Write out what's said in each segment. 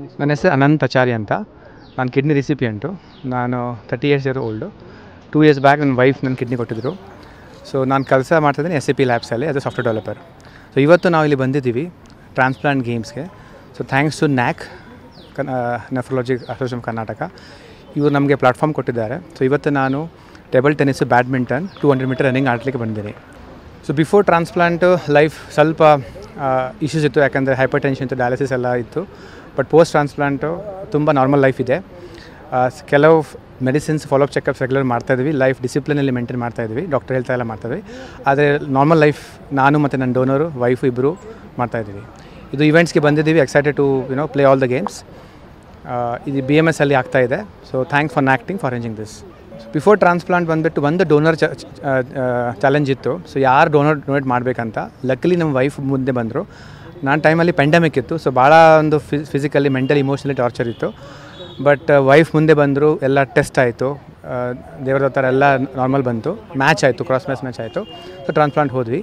ನನ್ನ ಹೆಸರು ಅನಂತ್ ಆಚಾರ್ಯ ಅಂತ ನಾನು ಕಿಡ್ನಿ ರಿಸಿಪಿಯೆಂಟು ನಾನು thirty years year old two years back ನನ್ನ ವೈಫ್ ನನ್ನ ಕಿಡ್ನಿ ಕೊಟ್ಟಿದ್ದರು ಸೊ ನಾನು ಕೆಲಸ ಮಾಡ್ತಿದ್ದೀನಿ ಎಸ್ ಎ ಪಿ ಲ್ಯಾಬ್ಸಲ್ಲಿ ಅದು ಸಾಫ್ಟ್ವೇರ್ ಡೆವಲಪರ್ ಸೊ ಇವತ್ತು ನಾವು ಇಲ್ಲಿ ಬಂದಿದ್ದೀವಿ ಟ್ರಾನ್ಸ್ಪ್ಲಾಂಟ್ ಗೇಮ್ಸ್ಗೆ ಸೊ ಥ್ಯಾಂಕ್ಸ್ ಟು ನ್ಯಾಕ್ ಕನ್ ನೆಫ್ರಾಲಜಿ ಅಸೋಸಿಯೇಷನ್ ಕರ್ನಾಟಕ ಇವರು ನಮಗೆ ಪ್ಲಾಟ್ಫಾರ್ಮ್ ಕೊಟ್ಟಿದ್ದಾರೆ ಸೊ ಇವತ್ತು ನಾನು table tennis badminton two hundred meter running ಆಡಲಿಕ್ಕೆ ಬಂದಿದ್ದೀನಿ ಸೊ ಬಿಫೋರ್ ಟ್ರಾನ್ಸ್ಪ್ಲಾಂಟು ಲೈಫ್ ಸ್ವಲ್ಪ ಇಶ್ಯೂಸ್ ಇತ್ತು ಯಾಕಂದರೆ ಹೈಪರ್ ಟೆನ್ಷನ್ ಇತ್ತು ಡಯಾಲಿಸಿಸ್ ಎಲ್ಲ ಇತ್ತು ಬಟ್ ಪೋಸ್ಟ್ ಟ್ರಾನ್ಸ್ಪ್ಲಾಂಟು ತುಂಬ ನಾರ್ಮಲ್ ಲೈಫ್ ಇದೆ ಆ, ಸ್- ಕೆಲವು ಮೆಡಿಸಿನ್ಸ್ ಫಾಲೋಅಪ್ ಚೆಕಪ್ಸ್ ರೆಗ್ಯುಲರ್ ಮಾಡ್ತಾಯಿದ್ವಿ ಲೈಫ್ ಡಿಸಿಪ್ಲಿನಲ್ಲಿ ಮೇಂಟೈನ್ ಮಾಡ್ತಾಯಿದ್ವಿ ಡಾಕ್ಟರ್ ಹೇಳ್ತಾ ಎಲ್ಲ ಮಾಡ್ತಾಯಿದ್ವಿ ಆದರೆ ನಾರ್ಮಲ್ ಲೈಫ್ ನಾನು ಮತ್ತು ನನ್ನ ಡೋನರು ವೈಫು ಇಬ್ಬರು ಮಾಡ್ತಾಯಿದ್ದೀವಿ ಇದು ಇವೆಂಟ್ಸ್ಗೆ ಬಂದಿದ್ದೀವಿ excited to you know play all the games ಇದು ಬಿ ಎಮ್ ಎಸ್ ಅಲ್ಲಿ ಆಗ್ತಾ ಇದೆ so thanks for acting for arranging this before transplant ಬಂದುಬಿಟ್ಟು ಒಂದು ಡೋನರ್ ಚಾಲೆಂಜ್ ಇತ್ತು ಸೊ ಯಾರು ಡೋನರ್ ಡೊನೇಟ್ ಮಾಡಬೇಕಂತ ಲಕ್ಕಲಿ ನಮ್ಮ ವೈಫ್ ಮುಂದೆ ಬಂದರು ನಾನು ಟೈಮಲ್ಲಿ ಪೆಂಡಮಿಕ್ ಇತ್ತು ಸೊ ಭಾಳ ಒಂದು ಫಿಸಿಕಲಿ ಮೆಂಟಲಿ ಇಮೋಷನಲಿ ಟಾರ್ಚರ್ ಇತ್ತು ಬಟ್ ವೈಫ್ ಮುಂದೆ ಬಂದರು ಎಲ್ಲ ಟೆಸ್ಟ್ ಆಯಿತು ದೇವರ ಥರ ಎಲ್ಲ ನಾರ್ಮಲ್ ಬಂತು ಮ್ಯಾಚ್ ಆಯಿತು ಕ್ರಾಸ್ ಮ್ಯಾಚ್ ಮ್ಯಾಚ್ ಆಯಿತು ಸೊ ಟ್ರಾನ್ಸ್ಪ್ಲಾಂಟ್ ಹೋದ್ವಿ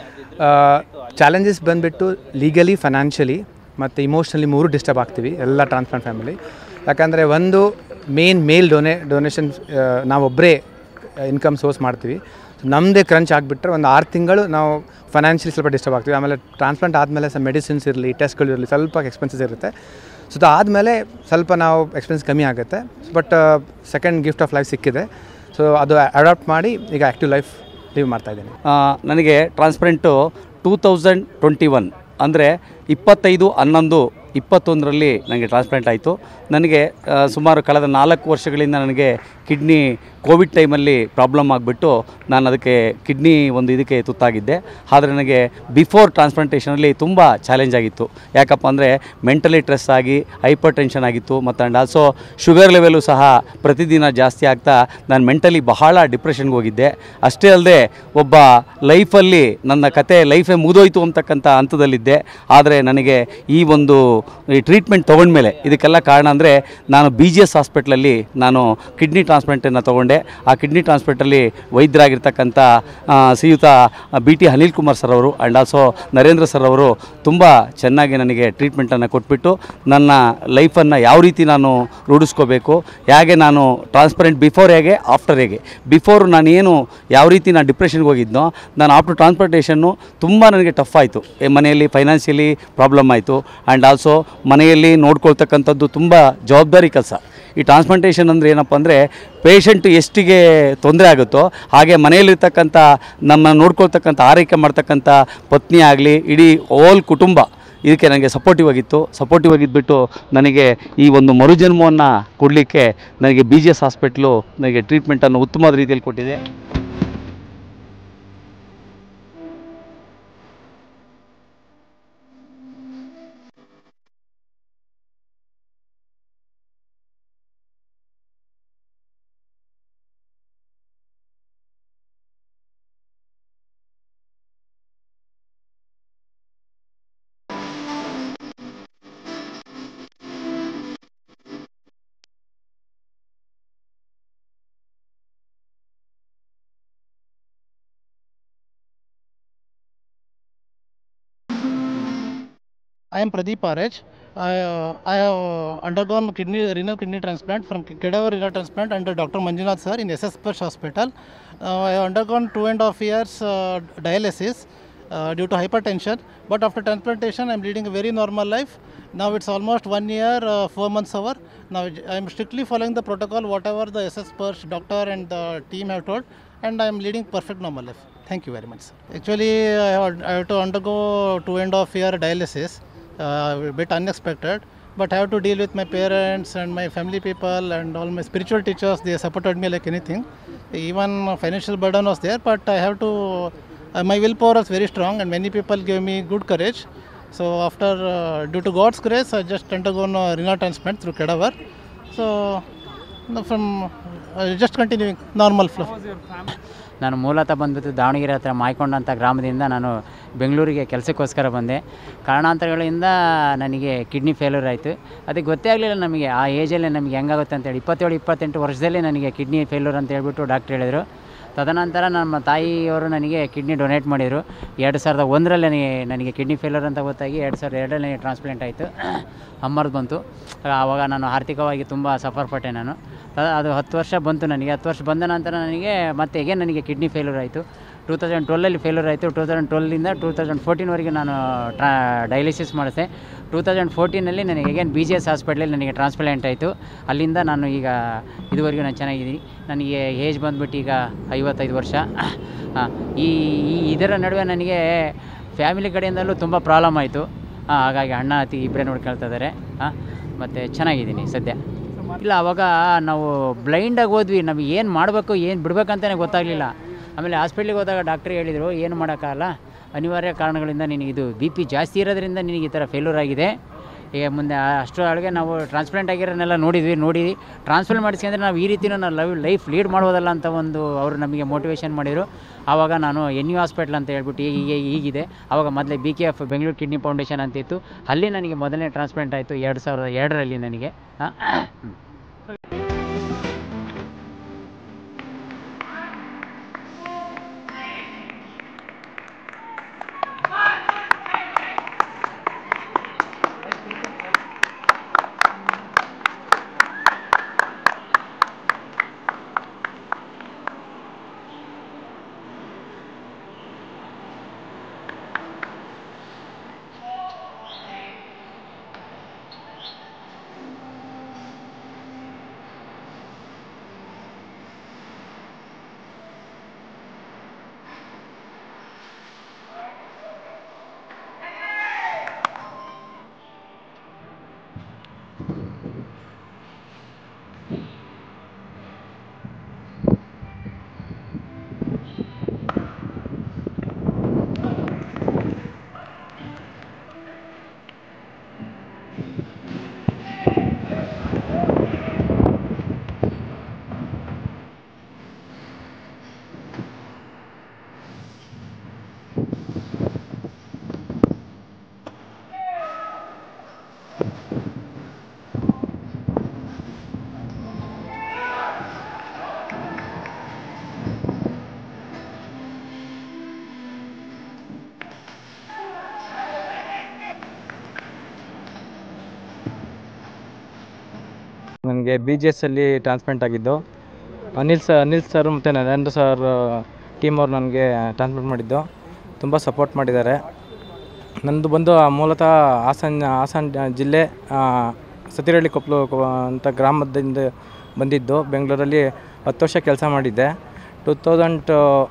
ಚಾಲೆಂಜಸ್ ಬಂದುಬಿಟ್ಟು ಲೀಗಲಿ ಫೈನಾನ್ಷಿಯಲಿ ಮತ್ತು ಇಮೋಷ್ನಲಿ ಮೂರು ಡಿಸ್ಟರ್ಬ್ ಆಗ್ತೀವಿ ಎಲ್ಲ ಟ್ರಾನ್ಸ್ಪ್ಲಾಂಟ್ ಫ್ಯಾಮಿಲಿ ಯಾಕಂದರೆ ಒಂದು ಮೇನ್ ಮೇಲ್ ಡೊನೇ ಡೊನೇಷನ್ ನಾವೊಬ್ಬರೇ ಇನ್ಕಮ್ ಸೋರ್ಸ್ ಮಾಡ್ತೀವಿ ನಮ್ಮದೇ ಕ್ರಂಚ್ ಆಗಿಬಿಟ್ರೆ ಒಂದು ಆರು ತಿಂಗಳು ನಾವು ಫೈನಾನ್ಷಿಯಲಿ ಸ್ವಲ್ಪ ಡಿಸ್ಟರ್ಬ್ ಆಗ್ತೀವಿ ಆಮೇಲೆ ಟ್ರಾನ್ಸ್ಪ್ಲಾಂಟ್ ಆದಮೇಲೆ ಸ್ವಲ್ಪ ಮೆಡಿಸಿನ್ಸ್ ಇರಲಿ ಟೆಸ್ಟ್ಗಳು ಇರಲಿ ಸ್ವಲ್ಪ ಎಕ್ಸ್ಪೆನ್ಸಸ್ ಇರುತ್ತೆ ಸೊ ಅದಾದಮೇಲೆ ಸ್ವಲ್ಪ ನಾವು ಎಕ್ಸ್ಪೆನ್ಸ್ ಕಮ್ಮಿ ಆಗುತ್ತೆ but second gift of life ಸಿಕ್ಕಿದೆ ಸೊ ಅದು ಅಡಾಪ್ಟ್ ಮಾಡಿ ಈಗ ಆ್ಯಕ್ಟಿವ್ ಲೈಫ್ ಲೀವ್ ಮಾಡ್ತಾಯಿದ್ದೀನಿ ಆ, ನನಗೆ transparent two thousand twenty one ಅಂದರೆ ಇಪ್ಪತ್ತೈದು ಹನ್ನೊಂದು ಇಪ್ಪತ್ತೊಂದರಲ್ಲಿ ನನಗೆ ಟ್ರಾನ್ಸ್ಪ್ಲಾಂಟ್ ಆಯಿತು ನನಗೆ ಆ, ಸುಮಾರು ಕಳೆದ ನಾಲ್ಕು ವರ್ಷಗಳಿಂದ ನನಗೆ ಕಿಡ್ನಿ ಕೋವಿಡ್ ಟೈಮಲ್ಲಿ ಪ್ರಾಬ್ಲಮ್ ಆಗಿಬಿಟ್ಟು ನಾನು ಅದಕ್ಕೆ ಕಿಡ್ನಿ ಒಂದು ಇದಕ್ಕೆ ತುತ್ತಾಗಿದ್ದೆ ಆದರೆ ನನಗೆ ಬಿಫೋರ್ ಟ್ರಾನ್ಸ್ಪ್ಲಾಂಟೇಷನಲ್ಲಿ ತುಂಬ ಚಾಲೆಂಜ್ ಆಗಿತ್ತು ಯಾಕಪ್ಪ ಅಂದರೆ ಮೆಂಟಲಿ ಸ್ಟ್ರೆಸ್ ಆಗಿ ಹೈಪರ್ ಟೆನ್ಷನ್ ಆಗಿತ್ತು ಮತ್ತು ಆ್ಯಂಡ್ ಆಲ್ಸೋ ಶುಗರ್ ಲೆವೆಲು ಸಹ ಪ್ರತಿದಿನ ಜಾಸ್ತಿ ಆಗ್ತಾ ನಾನು ಮೆಂಟಲಿ ಬಹಳ ಡಿಪ್ರೆಷನ್ಗೆ ಹೋಗಿದ್ದೆ ಅಷ್ಟೇ ಅಲ್ಲದೆ ಒಬ್ಬ ಲೈಫಲ್ಲಿ ನನ್ನ ಕತೆ ಲೈಫೇ ಮುಗಿದೋಯ್ತು ಅಂತಕ್ಕಂಥ ಹಂತದಲ್ಲಿದ್ದೆ ಆದರೆ ನನಗೆ ಈ ಒಂದು ಈ ಟ್ರೀಟ್ಮೆಂಟ್ ತೊಗೊಂಡ್ಮೇಲೆ ಇದಕ್ಕೆಲ್ಲ ಕಾರಣ ಅಂದರೆ ನಾನು ಬಿ ಜಿ ಎಸ್ ಹಾಸ್ಪಿಟ್ಲಲ್ಲಿ ನಾನು ಕಿಡ್ನಿ ಟ್ರಾನ್ಸ್ಪ್ಲಾಂಟನ್ನು ತೊಗೊಂಡೆ ಆ ಕಿಡ್ನಿ ಟ್ರಾನ್ಸ್ಪ್ಲಾಂಟಲ್ಲಿ ವೈದ್ಯರಾಗಿರ್ತಕ್ಕಂಥ ಆ, ಶ್ರೀಯುತ B T Anil Kumar sir ಅವರು ಆ್ಯಂಡ್ ಆಲ್ಸೋ ನರೇಂದ್ರ ಸರ್ ಅವರು ತುಂಬ ಚೆನ್ನಾಗಿ ನನಗೆ ಟ್ರೀಟ್ಮೆಂಟನ್ನು ಕೊಟ್ಬಿಟ್ಟು ನನ್ನ ಲೈಫನ್ನು ಯಾವ ರೀತಿ ನಾನು ರೂಢಿಸ್ಕೋಬೇಕು ಹೇಗೆ ನಾನು ಟ್ರಾನ್ಸ್ಪರೆಂಟ್ ಬಿಫೋರ್ ಹೇಗೆ ಆಫ್ಟರ್ ಹೇಗೆ ಬಿಫೋರ್ ನಾನು ಏನು ಯಾವ ರೀತಿ ನಾನು ಡಿಪ್ರೆಷನ್ಗೆ ಹೋಗಿದ್ನೋ ನಾನು ಆಫ್ಟರ್ ಟ್ರಾನ್ಸ್ಪ್ಲಾಂಟೇಷನ್ನು ತುಂಬ ನನಗೆ ಟಫ್ ಆಯಿತು ಮನೆಯಲ್ಲಿ ಫೈನಾನ್ಷಿಯಲಿ ಪ್ರಾಬ್ಲಮ್ ಆಯಿತು ಆ್ಯಂಡ್ ಆಲ್ಸೋ ಮನೆಯಲ್ಲಿ ನೋಡ್ಕೊಳ್ತಕ್ಕಂಥದ್ದು ತುಂಬ ಜವಾಬ್ದಾರಿ ಕೆಲಸ ಈ ಟ್ರಾನ್ಸ್ಪ್ಲಾಂಟೇಷನ್ ಅಂದರೆ ಏನಪ್ಪ ಅಂದರೆ ಪೇಷಂಟ್ ಎಷ್ಟಿಗೆ ತೊಂದರೆ ಆಗುತ್ತೋ ಹಾಗೆ ಮನೆಯಲ್ಲಿರ್ತಕ್ಕಂಥ ನಮ್ಮ ನೋಡ್ಕೊಳ್ತಕ್ಕಂಥ ಆರೈಕೆ ಮಾಡ್ತಕ್ಕಂಥ ಪತ್ನಿ ಆಗಲಿ ಇಡೀ ಓಲ್ ಕುಟುಂಬ ಇದಕ್ಕೆ ನನಗೆ ಸಪೋರ್ಟಿವ್ ಆಗಿತ್ತು ಸಪೋರ್ಟಿವ್ ಆಗಿದ್ಬಿಟ್ಟು ನನಗೆ ಈ ಒಂದು ಮರುಜನ್ಮವನ್ನು ಕೊಡಲಿಕ್ಕೆ ನನಗೆ ಬಿ ಜಿ ಎಸ್ ಹಾಸ್ಪಿಟ್ಲು ನನಗೆ ಟ್ರೀಟ್ಮೆಂಟನ್ನು ಉತ್ತಮವಾದ ರೀತಿಯಲ್ಲಿ ಕೊಟ್ಟಿದೆ I am Pradeep Paraj. I, uh, I have uh, undergone kidney renal kidney transplant from Kedavar renal transplant under Dr. Manjunath sir in SS Persh Hospital. Uh, I have undergone two and a half years uh, dialysis uh, due to hypertension. But after transplantation, I am leading a very normal life. Now it's almost one year, uh, four months over. Now I am strictly following the protocol, whatever the SS Persh doctor and the team have told, and I am leading perfect normal life. Thank you very much, sir. Actually, I have, I have to undergo two and a half year dialysis, uh, a bit unexpected. But I have to deal with my parents and my family people and all my spiritual teachers. They supported me like anything. Even financial burden was there, but I have to. Uh, my willpower was very strong, and many people gave me good courage. So after, uh, due to God's grace, I just undergone uh, renal transplant through Cadaver. So no, from uh, just continuing normal flow. ನಾನು ಮೂಲತಃ ಬಂದ್ಬಿಟ್ಟು ದಾವಣಗೆರೆ ಹತ್ರ ಮಾಯ್ಕೊಂಡ ಅಂತ ಗ್ರಾಮದಿಂದ ನಾನು ಬೆಂಗಳೂರಿಗೆ ಕೆಲಸಕ್ಕೋಸ್ಕರ ಬಂದೆ ಕಾರಣಾಂತರಗಳಿಂದ ನನಗೆ ಕಿಡ್ನಿ ಫೇಲ್ಯೂರ್ ಆಯಿತು ಅದಕ್ಕೆ ಗೊತ್ತೇ ಆಗಲಿಲ್ಲ ನಮಗೆ ಆ ಏಜಲ್ಲೇ ನಮಗೆ ಹೆಂಗಾಗುತ್ತೆ ಅಂತೇಳಿ ಇಪ್ಪತ್ತೇಳು ಇಪ್ಪತ್ತೆಂಟು ವರ್ಷದಲ್ಲೇ ನನಗೆ ಕಿಡ್ನಿ ಫೇಲ್ಯೂರ್ ಅಂತ ಹೇಳ್ಬಿಟ್ಟು ಡಾಕ್ಟ್ರ್ ಹೇಳಿದರು ತದನಂತರ ನಮ್ಮ ತಾಯಿಯವರು ನನಗೆ ಕಿಡ್ನಿ ಡೊನೇಟ್ ಮಾಡಿದರು ಎರಡು ಸಾವಿರದ ಒಂದರಲ್ಲಿ ನನಗೆ ನನಗೆ ಕಿಡ್ನಿ ಫೇಲರ್ ಅಂತ ಗೊತ್ತಾಗಿ ಎರಡು ಸಾವಿರದ ಎರಡರಲ್ಲಿ ನನಗೆ ಟ್ರಾನ್ಸ್ಪ್ಲಾಂಟ್ ಆಯಿತು ಅಮ್ಮರ್ದು ಬಂತು ಆವಾಗ ನಾನು ಆರ್ಥಿಕವಾಗಿ ತುಂಬ ಸಫರ್ ಪಟ್ಟೆ ನಾನು ತ- ಅದು ಹತ್ತು ವರ್ಷ ಬಂತು ನನಗೆ ಹತ್ತು ವರ್ಷ ಬಂದ ನಂತರ ನನಗೆ ಮತ್ತೆ ಹೇಗೆ ನನಗೆ ಕಿಡ್ನಿ ಫೇಲ್ಯೂರ್ ಆಯಿತು ಟೂ ತೌಸಂಡ್ ಟ್ವೆಲ್ಲಲ್ಲಿ ಫೇಲ್ಯೂರ್ ಆಯಿತು ಟೂ ತೌಸಂಡ್ ಟ್ವೆಲ್ಲಿಂದ ಟೂ ತೌಸಂಡ್ ಫೋರ್ಟೀನ್ವರೆಗೆ ನಾನು ಟ್ರಾ ಡಯಾಲಿಸಿಸ್ ಮಾಡಿದೆ ಟೂ ತೌಸಂಡ್ ಫೋರ್ಟೀನಲ್ಲಿ ನನಗೆ ಹೇಗೇನು ಬಿ ಜಿ ಎಸ್ ಹಾಸ್ಪಿಟ್ಲಲ್ಲಿ ನನಗೆ ಟ್ರಾನ್ಸ್ಪ್ಲಾಂಟ್ ಆಯಿತು ಅಲ್ಲಿಂದ ನಾನು ಈಗ ಇದುವರೆಗೂ ನಾನು ಚೆನ್ನಾಗಿದ್ದೀನಿ ನನಗೆ ಏಜ್ ಬಂದುಬಿಟ್ಟು ಈಗ ಐವತ್ತೈದು ವರ್ಷ ಆ, ಈ ಈ ಇದರ ನಡುವೆ ನನಗೆ ಫ್ಯಾಮಿಲಿ ಕಡೆಯಿಂದಲೂ ತುಂಬ ಪ್ರಾಬ್ಲಮ್ ಆಯಿತು ಹಾಗಾಗಿ ಅಣ್ಣ ಅತಿ ಇಬ್ಬರೇ ನೋಡ್ಕೊಳ್ತಾ ಇದ್ದಾರೆ ಮತ್ತು ಚೆನ್ನಾಗಿದ್ದೀನಿ ಸದ್ಯ ಇಲ್ಲ ಅವಾಗ ನಾವು ಬ್ಲೈಂಡಾಗಿ ಹೋದ್ವಿ ನಮಗೆ ಏನು ಮಾಡಬೇಕು ಏನು ಬಿಡಬೇಕಂತಲೇ ಗೊತ್ತಾಗಲಿಲ್ಲ ಆಮೇಲೆ ಹಾಸ್ಪಿಟ್ಲಿಗೆ ಹೋದಾಗ ಡಾಕ್ಟ್ರ್ ಹೇಳಿದರು ಏನು ಮಾಡೋಕ್ಕಾಗಲ್ಲ ಅನಿವಾರ್ಯ ಕಾರಣಗಳಿಂದ ನಿನಗೆ ಇದು ಬಿ ಪಿ ಜಾಸ್ತಿ ಇರೋದ್ರಿಂದ ನಿನಗೆ ಈ ಥರ ಫೇಲ್ಯೂರ್ ಆಗಿದೆ ಈಗ ಮುಂದೆ ಅಷ್ಟರೊಳಗೆ ನಾವು ಟ್ರಾನ್ಸ್ಪ್ಲಾಂಟ್ ಆಗಿರೋನ್ನೆಲ್ಲ ನೋಡಿದ್ವಿ ನೋಡಿ ಟ್ರಾನ್ಸ್ಫರ್ ಮಾಡಿಸ್ಕೊಂಡ್ರೆ ನಾವು ಈ ರೀತಿನೂ ನಾವು ಲವ್ ಲೈಫ್ ಲೀಡ್ ಮಾಡ್ಬೋದಲ್ಲ ಅಂತ ಒಂದು ಅವರು ನಮಗೆ ಮೋಟಿವೇಶನ್ ಮಾಡಿದರು ಆವಾಗ ನಾನು ಎನ್ ಯು ಹಾಸ್ಪಿಟ್ಲ್ ಅಂತ ಹೇಳ್ಬಿಟ್ಟು ಹೀಗೆ ಹೀಗಿದೆ ಆವಾಗ ಮೊದಲೇ B K F Bengaluru kidney foundation ಅಂತ ಇತ್ತು ಅಲ್ಲಿ ನನಗೆ ಮೊದಲನೇ ಟ್ರಾನ್ಸ್ಪ್ಲಾಂಟ್ ಆಯಿತು ಎರಡು ಸಾವಿರದ ಎರಡರಲ್ಲಿ ನನಗೆ ಆ, ಹ್ಮ್. ನನಗೆ ಬಿ ಜಿ ಎಸ್ಸಲ್ಲಿ ಟ್ರಾನ್ಸ್ಪ್ಲಾಂಟ್ ಆಗಿದ್ದು ಅನಿಲ್ ಸರ್ ಅನಿಲ್ ಸರ್ ಮತ್ತು ನರೇಂದ್ರ ಸರ್ ಟೀಮ್ ಅವ್ರು ನನಗೆ ಟ್ರಾನ್ಸ್ಪ್ಲಾಂಟ್ ಮಾಡಿದ್ದು ತುಂಬ ಸಪೋರ್ಟ್ ಮಾಡಿದ್ದಾರೆ ನಂದು ಬಂದು ಮೂಲತಃ ಹಾಸನ ಹಾಸನ ಜಿಲ್ಲೆ ಆ, ಸತಿರಳ್ಳಿ ಕೊಪ್ಪಲು ಕೊ- ಅಂತ ಗ್ರಾಮದಿಂದ ಬಂದಿದ್ದು ಬೆಂಗಳೂರಲ್ಲಿ ಹತ್ತು ವರ್ಷ ಕೆಲಸ ಮಾಡಿದ್ದೆ ಟೂ ತೌಸಂಡ್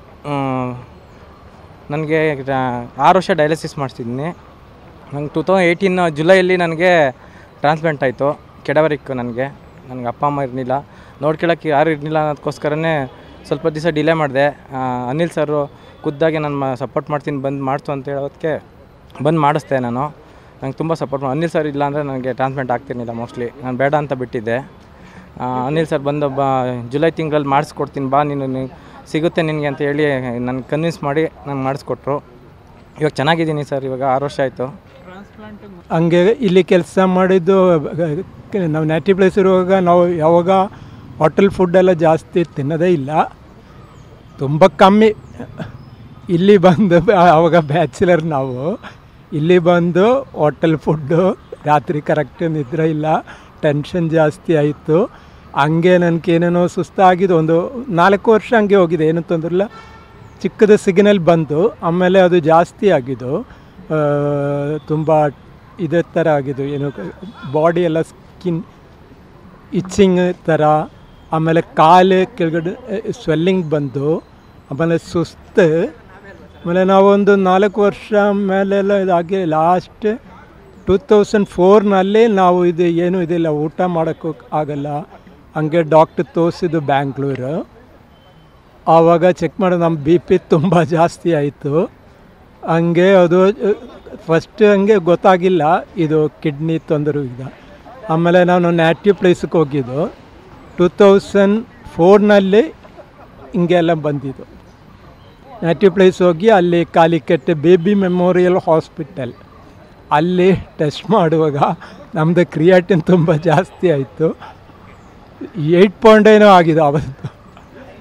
ನನಗೆ ಆರು ವರ್ಷ ಡಯಾಲಿಸಿಸ್ ಮಾಡಿಸಿದ್ದೀನಿ ನಂಗೆ ಟೂ ತೌಸಂಡ್ ಏಯ್ಟೀನ್ ಜುಲೈಯಲ್ಲಿ ನನಗೆ ಟ್ರಾನ್ಸ್ಪ್ಲಾಂಟ್ ಆಯಿತು ಕೆಡವರಿಕ್ ನನಗೆ ನನಗೆ ಅಪ್ಪ ಅಮ್ಮ ಇರಲಿಲ್ಲ ನೋಡ್ಕೊಳ್ಳೋಕ್ಕೆ ಯಾರು ಇರಲಿಲ್ಲ ಅನ್ನೋದಕ್ಕೋಸ್ಕರನೇ ಸ್ವಲ್ಪ ದಿವಸ ಡಿಲೇ ಮಾಡಿದೆ ಅನಿಲ್ ಸರು ಖುದ್ದಾಗಿ ನನ್ನ ಸಪೋರ್ಟ್ ಮಾಡ್ತೀನಿ ಬಂದು ಮಾಡಿಸು ಅಂತ ಹೇಳೋದಕ್ಕೆ ಬಂದು ಮಾಡಿಸ್ದೆ ನಾನು ನಂಗೆ ತುಂಬ ಸಪೋರ್ಟ್ ಮಾಡಿ ಅನಿಲ್ ಸರ್ ಇಲ್ಲ ಅಂದರೆ ನನಗೆ ಟ್ರಾನ್ಸ್ಪ್ಲಾಂಟ್ ಆಗ್ತಿರ್ಲಿಲ್ಲ ಮೋಸ್ಟ್ಲಿ ನಾನು ಬೇಡ ಅಂತ ಬಿಟ್ಟಿದ್ದೆ ಆ, ಅನಿಲ್ ಸರ್ ಬಂದು ಬಾ ಜುಲೈ ತಿಂಗಳಲ್ಲಿ ಮಾಡಿಸ್ಕೊಡ್ತೀನಿ ಬಾ ನೀನು ನೀ- ಸಿಗುತ್ತೆ ನಿನಗೆ ಅಂತ ಹೇಳಿ ನನಗೆ ಕನ್ವಿನ್ಸ್ ಮಾಡಿ ನಂಗೆ ಮಾಡಿಸ್ಕೊಟ್ರು ಇವಾಗ ಚೆನ್ನಾಗಿದ್ದೀನಿ ಸರ್ ಇವಾಗ ಆರು ವರ್ಷ ಆಯಿತು ಹಂಗೆ ಇಲ್ಲಿ ಕೆಲಸ ಮಾಡಿದ್ದು ನಾವು ನ್ಯಾಟಿ ಪ್ಲೇಸ್ ಇರುವಾಗ ನಾವು ಯಾವಾಗ ಹೋಟೆಲ್ ಫುಡ್ ಎಲ್ಲ ಜಾಸ್ತಿ ತಿನ್ನೋದೇ ಇಲ್ಲ ತುಂಬ ಕಮ್ಮಿ ಇಲ್ಲಿ ಬಂದು ಆವಾಗ ಬ್ಯಾಚುಲರ್ ನಾವು ಇಲ್ಲಿ ಬಂದು ಹೋಟೆಲ್ ಫುಡ್ಡು ರಾತ್ರಿ ಕರೆಕ್ಟ್ ನಿದ್ರೆ ಇಲ್ಲ ಟೆನ್ಷನ್ ಜಾಸ್ತಿ ಆಯಿತು ಹಂಗೆ ನನಗೆ ಏನೇನೋ ಸುಸ್ತಾಗಿದ್ದು ಒಂದು ನಾಲ್ಕು ವರ್ಷ ಹಂಗೆ ಹೋಗಿದೆ ಏನು ತೊಂದರೆ ಇಲ್ಲ ಚಿಕ್ಕದ ಸಿಗ್ನಲ್ ಬಂತು ಆಮೇಲೆ ಅದು ಜಾಸ್ತಿ ಆಗಿದ್ದು ತುಂಬ ಇದೇ ಥರ ಆಗಿದ್ದು ಏನು ಬಾಡಿ ಎಲ್ಲ ಸ್ಕಿನ್ ಇಚ್ಚಿಂಗ್ ಥರ ಆಮೇಲೆ ಕಾಲು ಕೆಳಗಡೆ ಸ್ವೆಲ್ಲಿಂಗ್ ಬಂತು ಆಮೇಲೆ ಸುಸ್ತು ಆಮೇಲೆ ನಾವೊಂದು ನಾಲ್ಕು ವರ್ಷ ಮೇಲೆಲ್ಲ ಇದಾಗಿ ಲಾಸ್ಟ್ ಟೂ ತೌಸಂಡ್ ಫೋರ್ನಲ್ಲಿ ನಾವು ಇದು ಏನು ಇದಿಲ್ಲ ಊಟ ಮಾಡೋಕ್ಕೂ ಆಗಲ್ಲ ಹಂಗೆ ಡಾಕ್ಟ್ರ್ ತೋರಿಸಿದ್ದು ಬ್ಯಾಂಗ್ಳೂರು ಆವಾಗ ಚೆಕ್ ಮಾಡಿ ನಮ್ಮ ಬಿ ಪಿ ತುಂಬ ಜಾಸ್ತಿ ಆಯಿತು ಹಂಗೆ ಅದು ಫಸ್ಟ್ ಹಂಗೆ ಗೊತ್ತಾಗಿಲ್ಲ ಇದು ಕಿಡ್ನಿ ತೊಂದರೆ ಈಗ ಆಮೇಲೆ ನಾನು ನ್ಯಾಟಿವ್ ಪ್ಲೇಸಿಗೆ ಹೋಗಿದ್ದು ಟೂ ತೌಸಂಡ್ ಫೋರ್ನಲ್ಲಿ ಹಿಂಗೆಲ್ಲ ಬಂದಿದ್ದು ನ್ಯಾಟಿವ್ ಪ್ಲೇಸ್ ಹೋಗಿ ಅಲ್ಲಿ ಕಾಲಿಕಟ್ಟೆ ಬೇಬಿ ಮೆಮೋರಿಯಲ್ ಹಾಸ್ಪಿಟಲ್ ಅಲ್ಲಿ ಟೆಸ್ಟ್ ಮಾಡುವಾಗ ನಮ್ಮದು ಕ್ರಿಯಾಟಿನ್ ತುಂಬ ಜಾಸ್ತಿ ಆಯಿತು ಏಯ್ಟ್ ಪಾಯಿಂಟ್ ಏನೋ ಆಗಿದೆ ಅವತ್ತು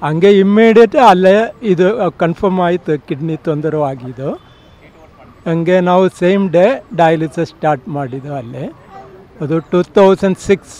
ಹಂಗೆ ಇಮ್ಮಿಡಿಯೇಟ್ ಅಲ್ಲೇ ಇದು ಕನ್ಫರ್ಮ್ ಆಯಿತು ಕಿಡ್ನಿ ತೊಂದರೆ ಆಗಿದ್ದು ಹಂಗೆ ನಾವು ಸೇಮ್ ಡೇ ಡಯಾಲಿಸಿಸ್ ಸ್ಟಾರ್ಟ್ ಮಾಡಿದ್ದು ಅಲ್ಲೇ ಅದು ಟೂ ತೌಸಂಡ್ ಸಿಕ್ಸ್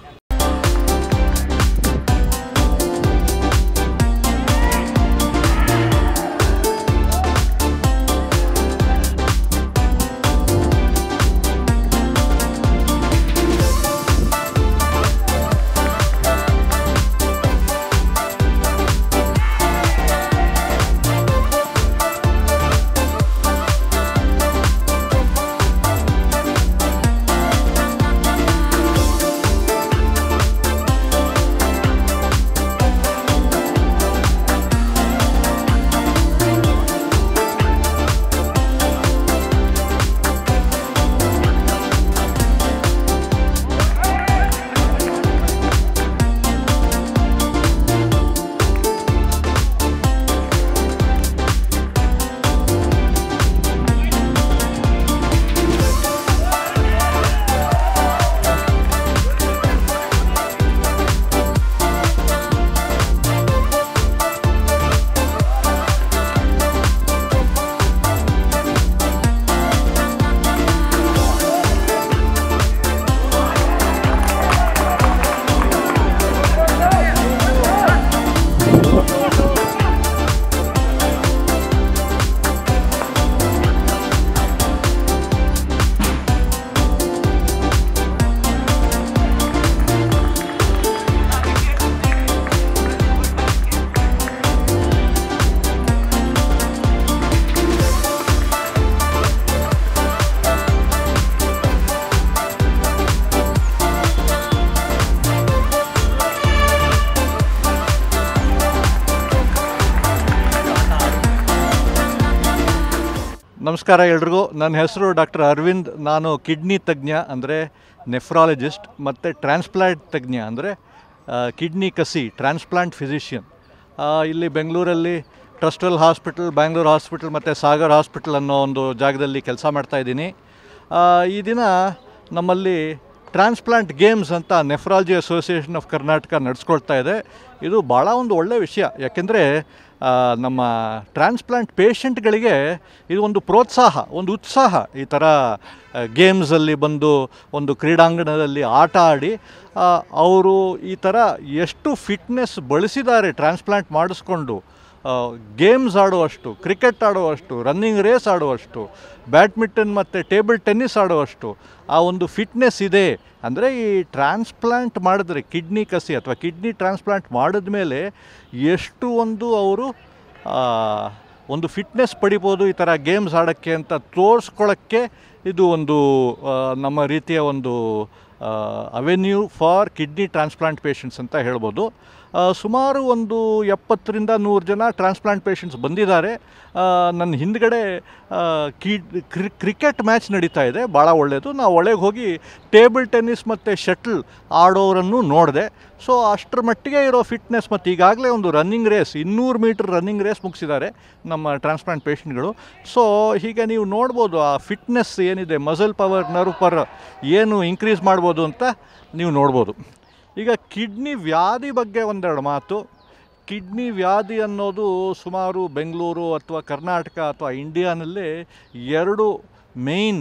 ನಮಸ್ಕಾರ ಎಲ್ರಿಗೂ ನನ್ನ ಹೆಸರು ಡಾಕ್ಟರ್ ಅರವಿಂದ್ ನಾನು ಕಿಡ್ನಿ ತಜ್ಞ ಅಂದರೆ ನೆಫ್ರಾಲಜಿಸ್ಟ್ ಮತ್ತು ಟ್ರಾನ್ಸ್ಪ್ಲಾಂಟ್ ತಜ್ಞ ಅಂದರೆ ಕಿಡ್ನಿ ಕಸಿ ಟ್ರಾನ್ಸ್ಪ್ಲಾಂಟ್ ಫಿಸಿಷಿಯನ್ ಇಲ್ಲಿ ಬೆಂಗಳೂರಲ್ಲಿ ಟ್ರಸ್ಟಲ್ ಹಾಸ್ಪಿಟಲ್ ಬ್ಯಾಂಗ್ಳೂರು ಹಾಸ್ಪಿಟಲ್ ಮತ್ತು ಸಾಗರ್ ಹಾಸ್ಪಿಟಲ್ ಅನ್ನೋ ಒಂದು ಜಾಗದಲ್ಲಿ ಕೆಲಸ ಮಾಡ್ತಾ ಇದ್ದೀನಿ ಆ, ಈ ದಿನ ನಮ್ಮಲ್ಲಿ ಟ್ರಾನ್ಸ್ಪ್ಲಾಂಟ್ ಗೇಮ್ಸ್ ಅಂತ ನೆಫ್ರಾಲಜಿ ಅಸೋಸಿಯೇಷನ್ ಆಫ್ ಕರ್ನಾಟಕ ನಡೆಸ್ಕೊಳ್ತಾ ಇದೆ ಇದು ಭಾಳ ಒಂದು ಒಳ್ಳೆಯ ವಿಷಯ ಯಾಕೆಂದರೆ ನಮ್ಮ ಟ್ರಾನ್ಸ್ಪ್ಲಾಂಟ್ ಪೇಷಂಟ್ಗಳಿಗೆ ಇದು ಒಂದು ಪ್ರೋತ್ಸಾಹ ಒಂದು ಉತ್ಸಾಹ ಈ ಥರ ಗೇಮ್ಸಲ್ಲಿ ಬಂದು ಒಂದು ಕ್ರೀಡಾಂಗಣದಲ್ಲಿ ಆಟ ಆಡಿ ಅವರು ಈ ಥರ ಎಷ್ಟು ಫಿಟ್ನೆಸ್ ಬಳಸಿದ್ದಾರೆ ಟ್ರಾನ್ಸ್ಪ್ಲಾಂಟ್ ಮಾಡಿಸ್ಕೊಂಡು ಗೇಮ್ಸ್ ಆಡುವಷ್ಟು ಕ್ರಿಕೆಟ್ ಆಡುವಷ್ಟು ರನ್ನಿಂಗ್ ರೇಸ್ ಆಡುವಷ್ಟು ಬ್ಯಾಡ್ಮಿಂಟನ್ ಮತ್ತು ಟೇಬಲ್ ಟೆನ್ನಿಸ್ ಆಡುವಷ್ಟು ಆ ಒಂದು ಫಿಟ್ನೆಸ್ ಇದೆ ಅಂದರೆ ಈ ಟ್ರಾನ್ಸ್ಪ್ಲಾಂಟ್ ಮಾಡಿದ್ರೆ ಕಿಡ್ನಿ ಕಸಿ ಅಥವಾ ಕಿಡ್ನಿ ಟ್ರಾನ್ಸ್ಪ್ಲಾಂಟ್ ಮಾಡಿದ್ಮೇಲೆ ಎಷ್ಟು ಒಂದು ಅವರು ಆ, ಒಂದು ಫಿಟ್ನೆಸ್ ಪಡಿಬೋದು ಈ ಥರ ಗೇಮ್ಸ್ ಆಡೋಕ್ಕೆ ಅಂತ ತೋರಿಸ್ಕೊಳ್ಳೋಕ್ಕೆ ಇದು ಒಂದು ಆ, ನಮ್ಮ ರೀತಿಯ ಒಂದು avenue for kidney transplant patients ಅಂತ ಹೇಳ್ಬೋದು ಆ, ಸುಮಾರು ಒಂದು ಎಪ್ಪತ್ತರಿಂದ ನೂರು ಜನ ಟ್ರಾನ್ಸ್ಪ್ಲಾಂಟ್ ಪೇಷಂಟ್ಸ್ ಬಂದಿದ್ದಾರೆ ಆ, ನನ್ನ ಹಿಂದ್ಗಡೆ ಆ, ಕಿಡ್ ಕ್ರಿ ಕ್ರಿಕೆಟ್ ಮ್ಯಾಚ್ ನಡೀತಾ ಇದೆ ಭಾಳ ಒಳ್ಳೆಯದು ನಾವು ಒಳಗೆ ಹೋಗಿ ಟೇಬಲ್ ಟೆನ್ನಿಸ್ ಮತ್ತು ಶಟ್ಲ್ ಆಡೋರನ್ನು ನೋಡಿದೆ ಸೊ ಅಷ್ಟರ ಮಟ್ಟಿಗೆ ಇರೋ ಫಿಟ್ನೆಸ್ ಮತ್ತು ಈಗಾಗಲೇ ಒಂದು ರನ್ನಿಂಗ್ ರೇಸ್ ಇನ್ನೂರು ಮೀಟ್ರ್ ರನ್ನಿಂಗ್ ರೇಸ್ ಮುಗಿಸಿದ್ದಾರೆ ನಮ್ಮ ಟ್ರಾನ್ಸ್ಪ್ಲಾಂಟ್ ಪೇಷಂಟ್ಗಳು ಸೊ ಹೀಗೆ ನೀವು ನೋಡ್ಬೋದು ಆ ಫಿಟ್ನೆಸ್ ಏನಿದೆ ಮಸಲ್ ಪವರ್ ನರ್ವ್ ಪವರ್ ಏನು ಇನ್ಕ್ರೀಸ್ ಮಾಡ್ಬೋದು ಅಂತ ನೀವು ನೋಡ್ಬೋದು ಈಗ ಕಿಡ್ನಿ ವ್ಯಾಧಿ ಬಗ್ಗೆ ಒಂದೆರಡು ಮಾತು ಕಿಡ್ನಿ ವ್ಯಾಧಿ ಅನ್ನೋದು ಸುಮಾರು ಬೆಂಗಳೂರು ಅಥವಾ ಕರ್ನಾಟಕ ಅಥವಾ ಇಂಡಿಯಾನಲ್ಲಿ ಎರಡು ಮೇಯ್ನ್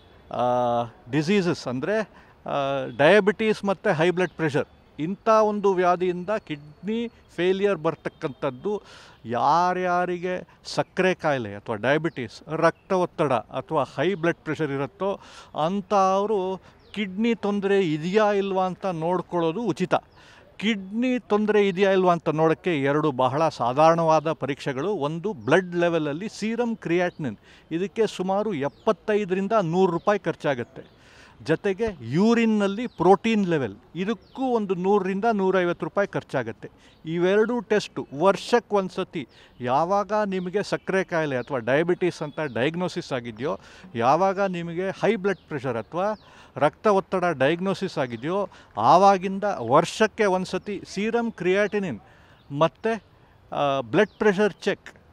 ಡಿಸೀಸಸ್ ಅಂದರೆ ಡಯಾಬಿಟೀಸ್ ಮತ್ತು ಹೈ ಬ್ಲಡ್ ಪ್ರೆಷರ್ ಇಂಥ ಒಂದು ವ್ಯಾಧಿಯಿಂದ ಕಿಡ್ನಿ ಫೇಲಿಯರ್ ಬರ್ತಕ್ಕಂಥದ್ದು ಯಾರ್ಯಾರಿಗೆ ಸಕ್ಕರೆ ಕಾಯಿಲೆ ಅಥವಾ ಡಯಾಬಿಟೀಸ್ ರಕ್ತ ಒತ್ತಡ ಅಥವಾ ಹೈ ಬ್ಲಡ್ ಪ್ರೆಷರ್ ಇರುತ್ತೋ ಅಂಥವರು ಕಿಡ್ನಿ ತೊಂದರೆ ಇದೆಯಾ ಇಲ್ವಾ ಅಂತ ನೋಡ್ಕೊಳ್ಳೋದು ಉಚಿತ ಕಿಡ್ನಿ ತೊಂದರೆ ಇದೆಯಾ ಇಲ್ವಾ ಅಂತ ನೋಡೋಕ್ಕೆ ಎರಡು ಬಹಳ ಸಾಧಾರಣವಾದ ಪರೀಕ್ಷೆಗಳು ಒಂದು ಬ್ಲಡ್ ಲೆವೆಲಲ್ಲಿ ಸೀರಮ್ ಕ್ರಿಯಾಟ್ನಿನ್ ಇದಕ್ಕೆ ಸುಮಾರು ಎಪ್ಪತ್ತೈದರಿಂದ ನೂರು ರೂಪಾಯಿ ಖರ್ಚಾಗುತ್ತೆ ಜೊತೆಗೆ ಯೂರಿನ್ನಲ್ಲಿ ಪ್ರೋಟೀನ್ ಲೆವೆಲ್ ಇದಕ್ಕೂ ಒಂದು ನೂರರಿಂದ ನೂರೈವತ್ತು ರೂಪಾಯಿ ಖರ್ಚಾಗುತ್ತೆ ಇವೆರಡೂ ಟೆಸ್ಟು ವರ್ಷಕ್ಕೆ ಒಂದು ಸತಿ ಯಾವಾಗ ನಿಮಗೆ ಸಕ್ಕರೆ ಕಾಯಿಲೆ ಅಥವಾ ಡಯಾಬಿಟೀಸ್ ಅಂತ ಡಯಾಗ್ನೋಸಿಸ್ ಆಗಿದೆಯೋ ಯಾವಾಗ ನಿಮಗೆ ಹೈ ಬ್ಲಡ್ ಪ್ರೆಷರ್ ಅಥವಾ ರಕ್ತ ಒತ್ತಡ ಡಯಾಗ್ನೋಸಿಸ್ ಆಗಿದೆಯೋ ಆವಾಗಿಂದ ವರ್ಷಕ್ಕೆ ಒಂದು ಸತಿ ಸೀರಮ್ ಕ್ರಿಯಾಟಿನಿನ್ ಮತ್ತು ಬ್ಲಡ್ ಪ್ರೆಷರ್ ಚೆಕ್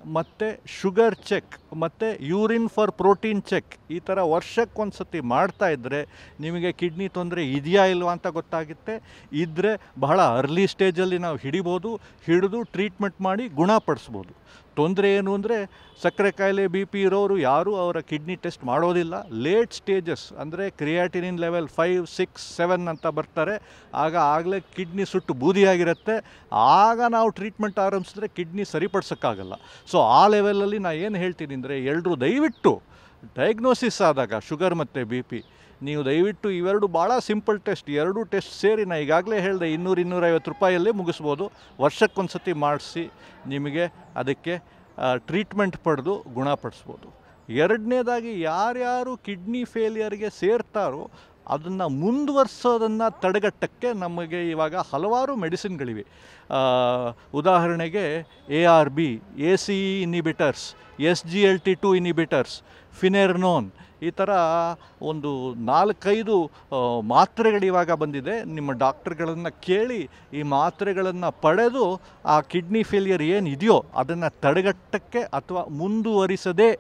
ಮತ್ತು ಶುಗರ್ ಚೆಕ್ ಮತ್ತು ಯೂರಿನ್ ಫಾರ್ ಪ್ರೋಟೀನ್ ಚೆಕ್ ಈ ಥರ ವರ್ಷಕ್ಕೊಂದು ಸತಿ ಮಾಡ್ತಾ ಇದ್ದರೆ ನಿಮಗೆ ಕಿಡ್ನಿ ತೊಂದರೆ ಇದೆಯಾ ಇಲ್ವಾ ಅಂತ ಗೊತ್ತಾಗುತ್ತೆ ಇದ್ದರೆ ಬಹಳ ಅರ್ಲಿ ಸ್ಟೇಜಲ್ಲಿ ನಾವು ಹಿಡಿಬೋದು ಹಿಡಿದು ಟ್ರೀಟ್ಮೆಂಟ್ ಮಾಡಿ ಗುಣಪಡಿಸ್ಬೋದು ತೊಂದರೆ ಏನು ಅಂದರೆ ಸಕ್ಕರೆ ಕಾಯಿಲೆ ಬಿ ಪಿ ಇರೋರು ಯಾರೂ ಅವರ ಕಿಡ್ನಿ ಟೆಸ್ಟ್ ಮಾಡೋದಿಲ್ಲ ಲೇಟ್ ಸ್ಟೇಜಸ್ ಅಂದರೆ creatinine level five six seven ಅಂತ ಬರ್ತಾರೆ ಆಗ ಆಗಲೇ ಕಿಡ್ನಿ ಸುಟ್ಟು ಬೂದಿಯಾಗಿರುತ್ತೆ ಆಗ ನಾವು ಟ್ರೀಟ್ಮೆಂಟ್ ಆರಂಭಿಸಿದ್ರೆ ಕಿಡ್ನಿ ಸರಿಪಡಿಸೋಕ್ಕಾಗಲ್ಲ ಸೊ ಆ ಲೆವೆಲಲ್ಲಿ ನಾನು ಏನು ಹೇಳ್ತೀನಿ ಅಂದರೆ ಎಲ್ಲರೂ ದಯವಿಟ್ಟು ಡಯಾಗ್ನೋಸಿಸ್ ಆದಾಗ ಶುಗರ್ ಮತ್ತು ಬಿ ಪಿ ನೀವು ದಯವಿಟ್ಟು ಇವೆರಡು ಭಾಳ ಸಿಂಪಲ್ ಟೆಸ್ಟ್ ಎರಡು ಟೆಸ್ಟ್ ಸೇರಿ ನಾನು ಈಗಾಗಲೇ ಹೇಳಿದೆ ಇನ್ನೂರು ಇನ್ನೂರೈವತ್ತು ರೂಪಾಯಲ್ಲೇ ಮುಗಿಸ್ಬೋದು ವರ್ಷಕ್ಕೊಂದು ಸತಿ ಮಾಡಿಸಿ ನಿಮಗೆ ಅದಕ್ಕೆ ಟ್ರೀಟ್ಮೆಂಟ್ ಪಡೆದು ಗುಣಪಡಿಸ್ಬೋದು ಎರಡನೇದಾಗಿ ಯಾರ್ಯಾರು ಕಿಡ್ನಿ ಫೇಲಿಯರ್ಗೆ ಸೇರ್ತಾರೋ ಅದನ್ನು ಮುಂದುವರ್ಸೋದನ್ನು ತಡೆಗಟ್ಟಕ್ಕೆ ನಮಗೆ ಇವಾಗ ಹಲವಾರು ಮೆಡಿಸಿನ್ಗಳಿವೆ ಆ, ಉದಾಹರಣೆಗೆ A R B A C E inhibitors S G L T two inhibitors finerenone ಈ ಥರ ಒಂದು ನಾಲ್ಕೈದು ಆ, ಮಾತ್ರೆಗಳು ಇವಾಗ ಬಂದಿದೆ ನಿಮ್ಮ ಡಾಕ್ಟ್ರುಗಳನ್ನು ಕೇಳಿ ಈ ಮಾತ್ರೆಗಳನ್ನು ಪಡೆದು ಆ ಕಿಡ್ನಿ ಫೇಲಿಯರ್ ಏನಿದೆಯೋ ಅದನ್ನು ತಡೆಗಟ್ಟಕ್ಕೆ ಅಥವಾ ಮುಂದುವರಿಸದೆ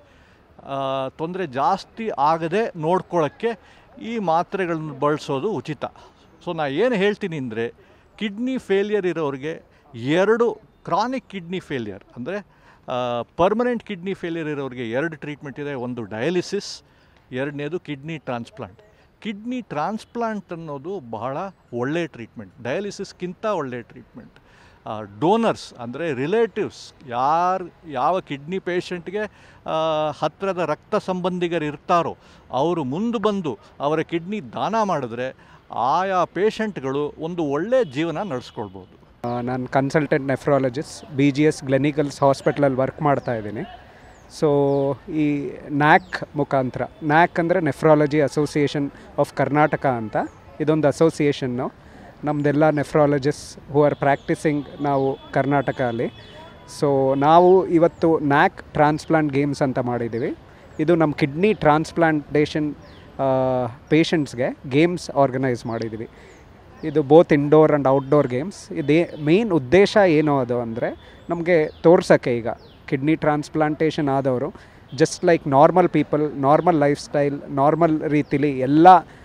ತೊಂದರೆ ಜಾಸ್ತಿ ಆಗದೆ ನೋಡ್ಕೊಳ್ಳೋಕ್ಕೆ ಈ ಮಾತ್ರೆಗಳನ್ನು ಬಳಸೋದು ಉಚಿತ ಸೊ ನಾ ಏನು ಹೇಳ್ತೀನಿ ಅಂದರೆ ಕಿಡ್ನಿ ಫೇಲಿಯರ್ ಇರೋರಿಗೆ ಎರಡು ಕ್ರಾನಿಕ್ ಕಿಡ್ನಿ ಫೇಲಿಯರ್ ಅಂದರೆ ಪರ್ಮನೆಂಟ್ ಕಿಡ್ನಿ ಫೇಲಿಯರ್ ಇರೋರಿಗೆ ಎರಡು ಟ್ರೀಟ್ಮೆಂಟ್ ಇದೆ ಒಂದು ಡಯಾಲಿಸಿಸ್ ಎರಡನೇದು ಕಿಡ್ನಿ ಟ್ರಾನ್ಸ್ಪ್ಲಾಂಟ್ ಕಿಡ್ನಿ ಟ್ರಾನ್ಸ್ಪ್ಲಾಂಟ್ ಅನ್ನೋದು ಬಹಳ ಒಳ್ಳೆಯ ಟ್ರೀಟ್ಮೆಂಟ್ ಡಯಾಲಿಸಿಸ್ಗಿಂತ ಒಳ್ಳೆಯ ಟ್ರೀಟ್ಮೆಂಟ್ ಡೋನರ್ಸ್ ಅಂದರೆ ರಿಲೇಟಿವ್ಸ್ ಯಾರು ಯಾವ ಕಿಡ್ನಿ ಪೇಷಂಟ್ಗೆ ಹತ್ತಿರದ ರಕ್ತ ಸಂಬಂಧಿಗರು ಇರ್ತಾರೋ ಅವರು ಮುಂದೆ ಬಂದು ಅವರ ಕಿಡ್ನಿ ದಾನ ಮಾಡಿದ್ರೆ ಆಯಾ ಪೇಷಂಟ್ಗಳು ಒಂದು ಒಳ್ಳೆಯ ಜೀವನ ನಡೆಸ್ಕೊಳ್ಬೋದು ನಾನು consultant nephrologist B G S Gleneagles ಹಾಸ್ಪಿಟ್ಲಲ್ಲಿ ವರ್ಕ್ ಮಾಡ್ತಾ ಇದ್ದೀನಿ ಸೊ ಈ ನ್ಯಾಕ್ ಮುಖಾಂತರ ನ್ಯಾಕ್ ಅಂದರೆ ನೆಫ್ರಾಲಜಿ ಅಸೋಸಿಯೇಷನ್ ಆಫ್ ಕರ್ನಾಟಕ ಅಂತ ಇದೊಂದು ಅಸೋಸಿಯೇಷನ್ನು ನಮ್ಮದೆಲ್ಲ ನೆಫ್ರಾಲಜಿಸ್ಟ್ ಹೂ ಆರ್ ಪ್ರಾಕ್ಟಿಸಿಂಗ್ ನಾವು ಕರ್ನಾಟಕ ಅಲ್ಲಿ ಸೊ ನಾವು ಇವತ್ತು ನ್ಯಾಕ್ ಟ್ರಾನ್ಸ್ಪ್ಲಾಂಟ್ ಗೇಮ್ಸ್ ಅಂತ ಮಾಡಿದ್ದೀವಿ ಇದು ನಮ್ಮ ಕಿಡ್ನಿ ಟ್ರಾನ್ಸ್ಪ್ಲಾಂಟೇಷನ್ ಪೇಷಂಟ್ಸ್ಗೆ ಗೇಮ್ಸ್ ಆರ್ಗನೈಸ್ ಮಾಡಿದ್ದೀವಿ ಇದು both indoor and outdoor games ಇದೇ ಮೇನ್ ಉದ್ದೇಶ ಏನು ಅದು ಅಂದರೆ ನಮಗೆ ತೋರ್ಸೋಕ್ಕೆ ಈಗ ಕಿಡ್ನಿ ಟ್ರಾನ್ಸ್ಪ್ಲಾಂಟೇಷನ್ ಆದವರು just like normal people normal lifestyle normal ರೀತಿಲಿ ಎಲ್ಲ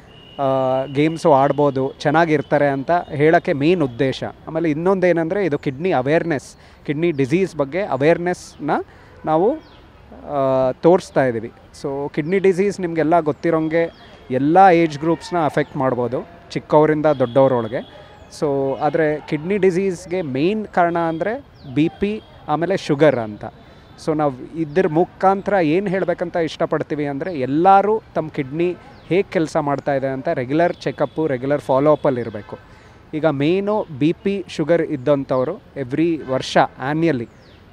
ಗೇಮ್ಸು ಆಡ್ಬೋದು ಚೆನ್ನಾಗಿರ್ತಾರೆ ಅಂತ ಹೇಳೋಕ್ಕೆ ಮೇನ್ ಉದ್ದೇಶ ಆಮೇಲೆ ಇನ್ನೊಂದು ಏನಂದರೆ ಇದು ಕಿಡ್ನಿ ಅವೇರ್ನೆಸ್ ಕಿಡ್ನಿ ಡಿಸೀಸ್ ಬಗ್ಗೆ ಅವೇರ್ನೆಸ್ನ ನಾವು ಆ, ತೋರಿಸ್ತಾ ಇದ್ದೀವಿ ಸೊ ಕಿಡ್ನಿ ಡಿಸೀಸ್ ನಿಮಗೆಲ್ಲ ಗೊತ್ತಿರೋಂಗೆ ಎಲ್ಲ ಏಜ್ ಗ್ರೂಪ್ಸ್ನ ಅಫೆಕ್ಟ್ ಮಾಡ್ಬೋದು ಚಿಕ್ಕವರಿಂದ ದೊಡ್ಡವರೊಳಗೆ ಸೊ ಆದರೆ ಕಿಡ್ನಿ ಡಿಸೀಸ್ಗೆ ಮೇಯ್ನ್ ಕಾರಣ ಅಂದರೆ ಬಿ ಪಿ ಆಮೇಲೆ ಶುಗರ್ ಅಂತ ಸೊ ನಾವು ಇದ್ರ ಮುಖಾಂತರ ಏನು ಹೇಳಬೇಕಂತ ಇಷ್ಟಪಡ್ತೀವಿ ಅಂದರೆ ಎಲ್ಲರೂ ತಮ್ಮ ಕಿಡ್ನಿ ಹೇಗೆ ಕೆಲಸ ಮಾಡ್ತಾ ಇದೆ ಅಂತ ರೆಗ್ಯುಲರ್ ಚೆಕಪ್ಪು ರೆಗ್ಯುಲರ್ ಫಾಲೋ ಅಪ್ಪಲ್ಲಿ ಇರಬೇಕು ಈಗ ಮೇಯ್ನು ಬಿ ಪಿ ಶುಗರ್ ಇದ್ದಂಥವ್ರು ಎವ್ರಿ ವರ್ಷ ಆ್ಯನ್ಯಲಿ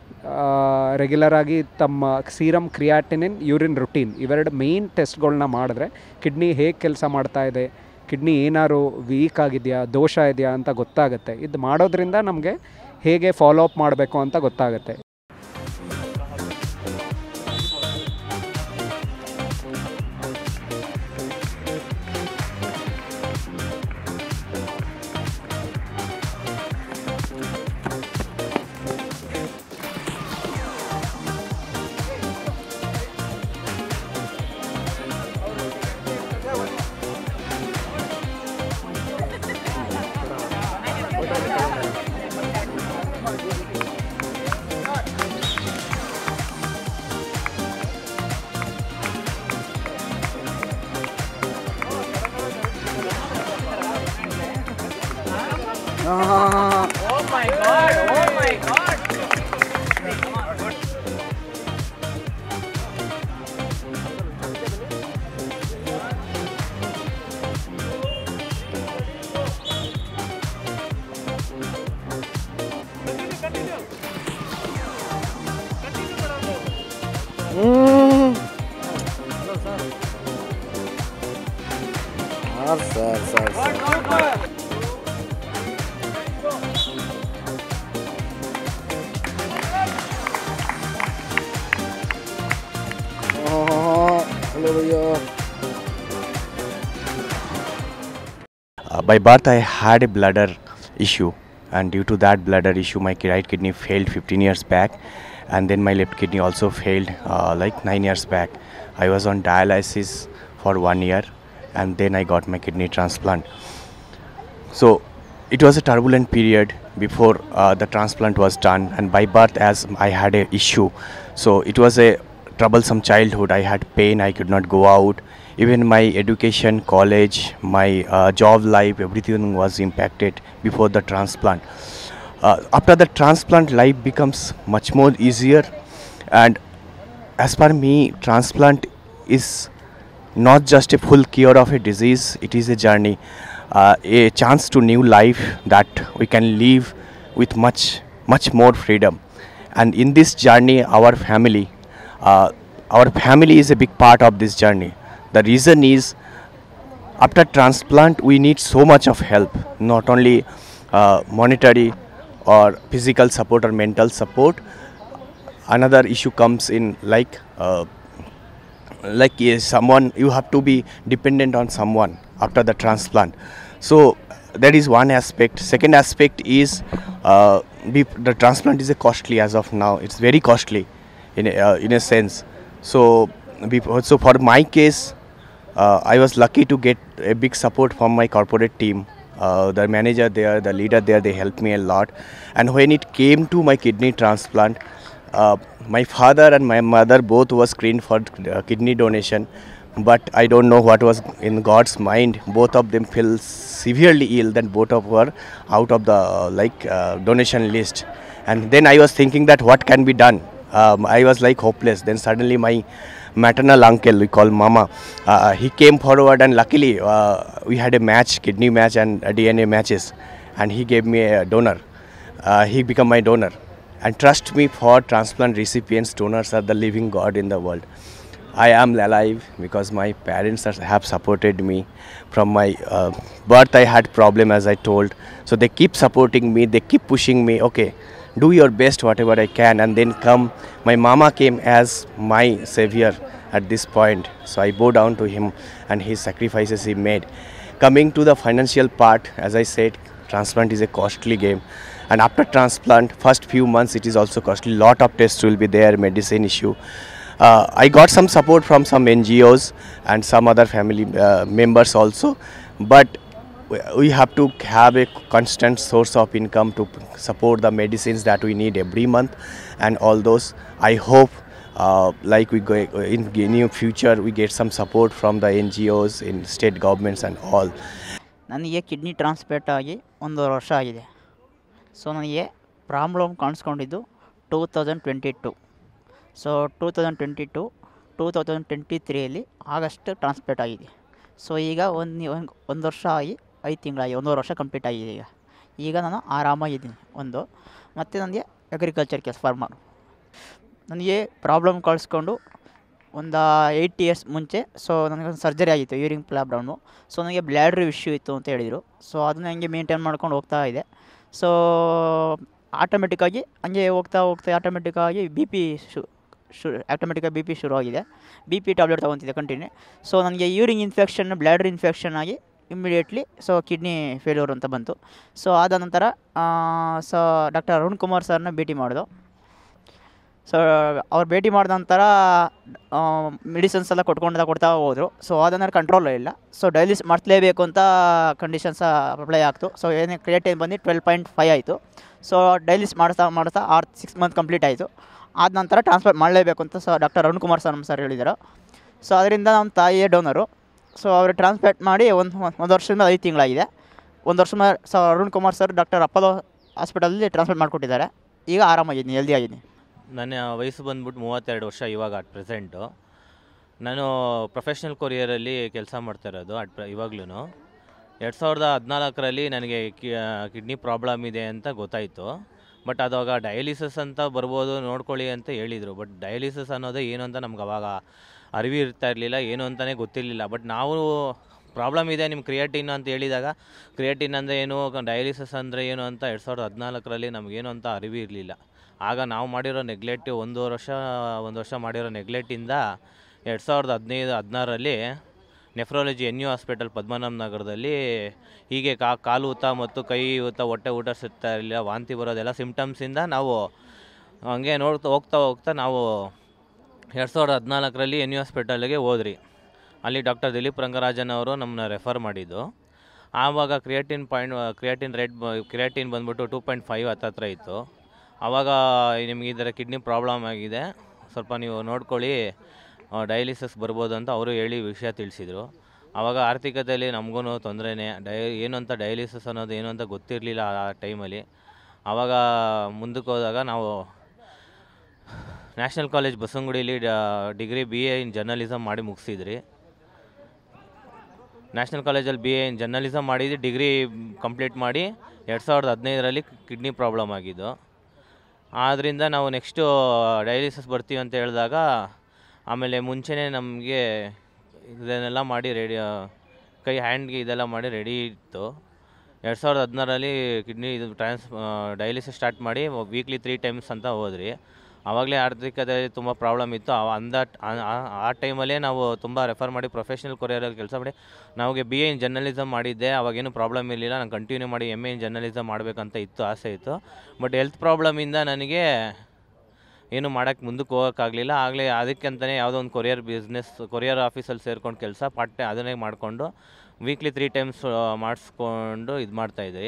ರೆಗ್ಯುಲರ್ ಆಗಿ ತಮ್ಮ ಸೀರಮ್ ಕ್ರಿಯಾಟಿನಿನ್ ಯೂರಿನ್ ರುಟೀನ್ ಇವೆರಡು ಮೇಯ್ನ್ ಟೆಸ್ಟ್ಗಳನ್ನ ಮಾಡಿದ್ರೆ ಕಿಡ್ನಿ ಹೇಗೆ ಕೆಲಸ ಮಾಡ್ತಾ ಇದೆ ಕಿಡ್ನಿ ಏನಾದ್ರು ವೀಕ್ ಆಗಿದೆಯಾ ದೋಷ ಇದೆಯಾ ಅಂತ ಗೊತ್ತಾಗುತ್ತೆ ಇದು ಮಾಡೋದ್ರಿಂದ ನಮಗೆ ಹೇಗೆ ಫಾಲೋ ಅಪ್ ಮಾಡಬೇಕು ಅಂತ ಗೊತ್ತಾಗುತ್ತೆ Uh, by birth, I had a bladder issue, and due to that bladder issue, my ki- right kidney failed 15 years back. and then my left kidney also failed uh, like nine years back. I was on dialysis for one year, and then I got my kidney transplant. So it was a turbulent period before uh, the transplant was done, and by birth, as I had a issue, so it was a troublesome childhood. I had pain, I could not go out. Even my education, college, my uh, job life, everything was impacted before the transplant. Uh, after the transplant, life becomes much more easier, and as per me, transplant is not just a full cure of a disease, it is a journey, uh, a chance to new life that we can live with much, much more freedom. And in this journey, our family, uh, our family is a big part of this journey. The reason is after transplant, we need so much of help, not only uh, monetary or physical support or mental support. Another issue comes in like uh, like yes, someone you have to be dependent on someone after the transplant so that is one aspect second aspect is uh, be, the transplant is a costly as of now it's very costly in a, uh, in a sense so before, so for my case uh, i was lucky to get a big support from my corporate team uh, the manager there the leader there they helped me a lot and when it came to my kidney transplant uh, my father and my mother both were screened for uh, kidney donation but i don't know what was in god's mind both of them fell severely ill then both of were out of the uh, like uh, donation list and then i was thinking that what can be done um, i was like hopeless then suddenly my maternal uncle we call mama uh, he came forward and luckily uh, we had a match kidney match and uh, dna matches and he gave me a donor uh, he became my donor and trust me for transplant recipients donors are the living god in the world i am alive because my parents are, have supported me from my uh, birth i had problem as i told so they keep supporting me they keep pushing me okay do your best whatever i can and then come my mama came as my savior at this point so i bow down to him and his sacrifices he made coming to the financial part as i said transplant is a costly game and after transplant first few months it is also costly lot of tests will be there medicine issue uh, i got some support from some ngos and some other family uh, members also but we- we have to have a constant source of income to p- support the medicines that we need every month and all those i hope uh, like we go in near future we get some support from the ngos in state governments and all ನನಗೆ kidney transplant ಆಗಿ ಒಂದೂವರೆ ವರ್ಷ ಆಗಿದೆ so ನನಗೆ problem ಕಾಣಿಸ್ಕೊಂಡಿದ್ದು two thousand twenty two so two thousand twenty two two thousand twenty ತ್ರೀಯಲ್ಲಿ August transplant ಆಗಿದೆ so ಈಗ ಒಂದು ಒಂದು ವರ್ಷ ಆಗಿ ಐದು ತಿಂಗಳಾಗಿ ಒಂದೂವರೆ ವರ್ಷ ಕಂಪ್ಲೀಟ್ ಆಗಿದೆ ಈಗ ಈಗ ನಾನು ಆರಾಮಾಗಿದ್ದೀನಿ ಒಂದು ಮತ್ತು ನನಗೆ ಅಗ್ರಿಕಲ್ಚರ್ ಕೆಲಸ ಫಾರ್ಮರ್ ನನಗೆ ಪ್ರಾಬ್ಲಮ್ ಕಳಿಸ್ಕೊಂಡು ಒಂದು ಏಯ್ಟ್ ಇಯರ್ಸ್ ಮುಂಚೆ ಸೊ ನನಗೊಂದು ಸರ್ಜರಿ ಆಗಿತ್ತು ಯೂರಿಂಗ್ ಪ್ರಾಬ್ಲಮ್ಮು ಸೊ ನನಗೆ ಬ್ಲ್ಯಾಡ್ರ್ ಇಶ್ಯೂ ಇತ್ತು ಅಂತ ಹೇಳಿದರು ಸೊ ಅದನ್ನ ಹಂಗೆ ಮೇಂಟೈನ್ ಮಾಡ್ಕೊಂಡು ಹೋಗ್ತಾ ಇದೆ ಸೊ ಆಟೋಮೆಟಿಕ್ಕಾಗಿ ಹಂಗೆ ಹೋಗ್ತಾ ಹೋಗ್ತಾ ಆಟೋಮೆಟಿಕ್ಕಾಗಿ ಬಿ ಪಿ ಶು ಶು ಆಟೋಮೆಟಿಕ್ಕಾಗಿ ಬಿ ಪಿ ಶುರು ಆಗಿದೆ ಬಿ ಪಿ ಟ್ಯಾಬ್ಲೆಟ್ ತೊಗೊತಿದ್ದೆ ಕಂಟಿನ್ಯೂ ಸೊ ನನಗೆ ಯೂರಿಂಗ್ ಇನ್ಫೆಕ್ಷನ್ ಬ್ಲ್ಯಾಡ್ರ್ ಇನ್ಫೆಕ್ಷನ್ ಆಗಿ ಇಮ್ಮಿಡಿಯೇಟ್ಲಿ ಸೊ ಕಿಡ್ನಿ ಫೇಲ್ಯೂರ್ ಅಂತ ಬಂತು ಸೊ ಆದ ನಂತರ ಸೊ ಡಾಕ್ಟರ್ ಅರುಣ್ ಕುಮಾರ್ ಸರ್ನ ಭೇಟಿ ಮಾಡಿದೋ ಸೊ ಅವ್ರು ಭೇಟಿ ಮಾಡಿದ ನಂತರ ಮೆಡಿಸಿನ್ಸ್ ಎಲ್ಲ ಕೊಟ್ಕೊಂಡು ಕೊಡ್ತಾ ಹೋದರು ಸೊ ಅದನ್ನ ಕಂಟ್ರೋಲ್ ಇಲ್ಲ ಸೊ ಡೈಲಿಸ್ ಮಾಡಿಸ್ಲೇಬೇಕು ಅಂತ ಕಂಡೀಷನ್ಸ್ ಅಪ್ಲೈ ಆಗ್ತು ಸೊ ಏನೇ ಕ್ರಿಯೇಟಿನ್ ಬಂದು ಟ್ವೆಲ್ ಪಾಯಿಂಟ್ ಫೈವ್ ಆಯಿತು ಸೊ ಡೈಲಿಸ್ ಮಾಡಿಸ್ತಾ ಮಾಡಿಸ್ತಾ ಆರು ಸಿಕ್ಸ್ ಮಂತ್ ಕಂಪ್ಲೀಟ್ ಆಯಿತು ಆದ ನಂತರ ಟ್ರಾನ್ಸ್ಫರ್ ಮಾಡಲೇಬೇಕು ಅಂತ so doctor Arun Kumar sir sir ಹೇಳಿದರು ಸೊ ಅದರಿಂದ ನಮ್ಮ ತಾಯಿಯೇ ಡೋನರು ಸೊ ಅವರು ಟ್ರಾನ್ಸ್ಪ್ಲೇಟ್ ಮಾಡಿ ಒಂದು ಒಂದು ವರ್ಷದಿಂದ ಐದು ತಿಂಗಳಾಗಿದೆ ಒಂದು ವರ್ಷ ಮೇಲೆ so Arun Kumar sir doctor Apollo ಹಾಸ್ಪಿಟಲಲ್ಲಿ ಟ್ರಾನ್ಸ್ಫರ್ ಮಾಡಿಕೊಟ್ಟಿದ್ದಾರೆ ಈಗ ಆರಾಮಾಗಿದ್ದೀನಿ ಹೆಲ್ದಿ ಆಗಿದ್ದೀನಿ ನನ್ನ ವಯಸ್ಸು ಬಂದ್ಬಿಟ್ಟು ಮೂವತ್ತೆರಡು ವರ್ಷ ಇವಾಗ ಅಟ್ ಪ್ರೆಸೆಂಟು ನಾನು ಪ್ರೊಫೆಷ್ನಲ್ ಕೊರಿಯರಲ್ಲಿ ಕೆಲಸ ಮಾಡ್ತಾ ಇರೋದು ಅಟ್ ಇವಾಗ್ಲೂ ಎರಡು ಸಾವಿರದ ಹದಿನಾಲ್ಕರಲ್ಲಿ ನನಗೆ ಕಿಡ್ನಿ ಪ್ರಾಬ್ಲಮ್ ಇದೆ ಅಂತ ಗೊತ್ತಾಯಿತು ಬಟ್ ಅದಾಗ ಡಯಾಲಿಸಿಸ್ ಅಂತ ಬರ್ಬೋದು ನೋಡ್ಕೊಳ್ಳಿ ಅಂತ ಹೇಳಿದರು ಬಟ್ ಡಯಾಲಿಸಿಸ್ ಅನ್ನೋದೇ ಏನು ಅಂತ ನಮ್ಗೆ ಅವಾಗ ಅರಿವು ಇರ್ತಾ ಇರಲಿಲ್ಲ ಏನು ಅಂತಲೇ ಗೊತ್ತಿರಲಿಲ್ಲ ಬಟ್ ನಾವು ಪ್ರಾಬ್ಲಮ್ ಇದೆ ನಿಮ್ಮ ಕ್ರಿಯೇಟಿನ್ ಅಂತ ಹೇಳಿದಾಗ ಕ್ರಿಯೇಟಿನ್ ಅಂದರೆ ಏನು ಡಯಾಲಿಸಿಸ್ ಅಂದರೆ ಏನು ಅಂತ ಎರಡು ಸಾವಿರದ ಹದಿನಾಲ್ಕರಲ್ಲಿ ನಮಗೇನು ಅಂತ ಅರಿವು ಇರಲಿಲ್ಲ ಆಗ ನಾವು ಮಾಡಿರೋ ನೆಗ್ಲೆಕ್ಟ್ ಒಂದೂವರೆ ವರ್ಷ ಒಂದು ವರ್ಷ ಮಾಡಿರೋ ನೆಗ್ಲೆಕ್ಟಿಂದ ಎರಡು ಸಾವಿರದ ಹದಿನೈದು ಹದಿನಾರರಲ್ಲಿ ನೆಫ್ರಾಲಜಿ ಎನ್ ಯು ಹಾಸ್ಪಿಟಲ್ ಪದ್ಮನಾಭ ನಗರದಲ್ಲಿ ಹೀಗೆ ಕಾ ಕಾಲು ಊತ ಮತ್ತು ಕೈ ಊತ ಹೊಟ್ಟೆ ಊಟ ಸಿಗ್ತಾ ಇರಲಿಲ್ಲ ವಾಂತಿ ಬರೋದೆಲ್ಲ ಸಿಮ್ಟಮ್ಸಿಂದ ನಾವು ಹಂಗೆ ನೋಡ್ತಾ ಹೋಗ್ತಾ ಹೋಗ್ತಾ ನಾವು ಎರಡು ಸಾವಿರದ ಹದಿನಾಲ್ಕರಲ್ಲಿ ಎನ್ ಯು ಹಾಸ್ಪಿಟಲ್ಗೆ ಹೋದ್ರಿ ಅಲ್ಲಿ ಡಾಕ್ಟರ್ ದಿಲೀಪ್ ರಂಗರಾಜನ್ ಅವರು ನಮ್ಮನ್ನ ರೆಫರ್ ಮಾಡಿದ್ದು ಆವಾಗ creatinine point creatinine rate creatinine ಬಂದ್ಬಿಟ್ಟು ಟೂ ಪಾಯಿಂಟ್ ಫೈವ್ ಹತ್ತತ್ರ ಇತ್ತು ಆವಾಗ ನಿಮ್ಗೆ ಈ ಥರ ಕಿಡ್ನಿ ಪ್ರಾಬ್ಲಮ್ ಆಗಿದೆ ಸ್ವಲ್ಪ ನೀವು ನೋಡ್ಕೊಳ್ಳಿ ಡಯಾಲಿಸಿಸ್ ಬರ್ಬೋದು ಅಂತ ಅವರು ಹೇಳಿ ವಿಷಯ ತಿಳಿಸಿದರು ಆವಾಗ ಆರ್ಥಿಕತೆಯಲ್ಲಿ ನಮಗೂ ತೊಂದರೆನೇ ಡಯ ಏನು ಅಂತ ಡಯಾಲಿಸಿಸ್ ಅನ್ನೋದು ಏನು ಅಂತ ಗೊತ್ತಿರಲಿಲ್ಲ ಆ ಟೈಮಲ್ಲಿ ಆವಾಗ ಮುಂದಕ್ಕೆ ಹೋದಾಗ ನಾವು ನ್ಯಾಷನಲ್ ಕಾಲೇಜ್ ಬಸವನಗುಡಿಲಿ degree B A in journalism ಮಾಡಿ ಮುಗಿಸಿದ್ರಿ ನ್ಯಾಷನಲ್ ಕಾಲೇಜಲ್ಲಿ ಬಿ ಎ ಇನ್ ಜರ್ನಲಿಸಮ್ ಮಾಡಿದ್ದು ಡಿಗ್ರಿ ಕಂಪ್ಲೀಟ್ ಮಾಡಿ ಎರಡು ಸಾವಿರದ ಹದಿನೈದರಲ್ಲಿ ಕಿಡ್ನಿ ಪ್ರಾಬ್ಲಮ್ ಆಗಿದ್ದು ಆದ್ದರಿಂದ ನಾವು ನೆಕ್ಸ್ಟು ಡಯಾಲಿಸಿಸ್ ಬರ್ತೀವಿ ಅಂತ ಹೇಳಿದಾಗ ಆಮೇಲೆ ಮುಂಚೆನೇ ನಮಗೆ ಇದನ್ನೆಲ್ಲ ಮಾಡಿ ರೆಡಿ ಕೈ ಹ್ಯಾಂಡ್ಗೆ ಇದೆಲ್ಲ ಮಾಡಿ ರೆಡಿ ಇತ್ತು ಎರಡು ಸಾವಿರದ ಹದಿನಾರರಲ್ಲಿ ಕಿಡ್ನಿ ಇದು ಟ್ರಾನ್ಸ್ ಡಯಾಲಿಸಿಸ್ ಸ್ಟಾರ್ಟ್ ಮಾಡಿ ವೀಕ್ಲಿ ತ್ರೀ ಟೈಮ್ಸ್ ಅಂತ ಹೋದ್ರಿ ಆವಾಗಲೇ ಆರ್ಥಿಕತೆಯಲ್ಲಿ ತುಂಬ ಪ್ರಾಬ್ಲಮ್ ಇತ್ತು ಆ- ಅಂದ ಆ- ಆ- ಆ ಟೈಮಲ್ಲೇ ನಾವು ತುಂಬ ರೆಫರ್ ಮಾಡಿ ಪ್ರೊಫೆಷ್ನಲ್ ಕೊರಿಯರಲ್ಲಿ ಕೆಲಸ ಮಾಡಿ ನಮಗೆ ಬಿ ಎ ಇನ್ ಜರ್ನಲಿಸಮ್ ಮಾಡಿದ್ದೆ ಅವಾಗೇನು ಪ್ರಾಬ್ಲಮ್ ಇರಲಿಲ್ಲ ನಾನು ಕಂಟಿನ್ಯೂ ಮಾಡಿ ಎಮ್ ಎ ಇನ್ ಜರ್ನಲಿಸಮ್ ಮಾಡಬೇಕಂತ ಇತ್ತು ಆಸೆ ಇತ್ತು ಬಟ್ ಹೆಲ್ತ್ ಪ್ರಾಬ್ಲಮಿಂದ ನನಗೆ ಏನು ಮಾಡೋಕ್ಕೆ ಮುಂದಕ್ಕೆ ಹೋಗೋಕ್ಕಾಗಲಿಲ್ಲ ಆಗಲೇ ಅದಕ್ಕಂತಲೇ ಯಾವುದೋ ಒಂದು ಕೊರಿಯರ್ ಬಿಸ್ನೆಸ್ ಕೊರಿಯರ್ ಆಫೀಸಲ್ಲಿ ಸೇರ್ಕೊಂಡು ಕೆಲಸ ಪಾರ್ಟ್ ಟೈ ಅದನ್ನೇ ಮಾಡಿಕೊಂಡು ವೀಕ್ಲಿ ತ್ರೀ ಟೈಮ್ಸ್ ಮಾಡಿಸ್ಕೊಂಡು ಇದು ಮಾಡ್ತಾಯಿದ್ವಿ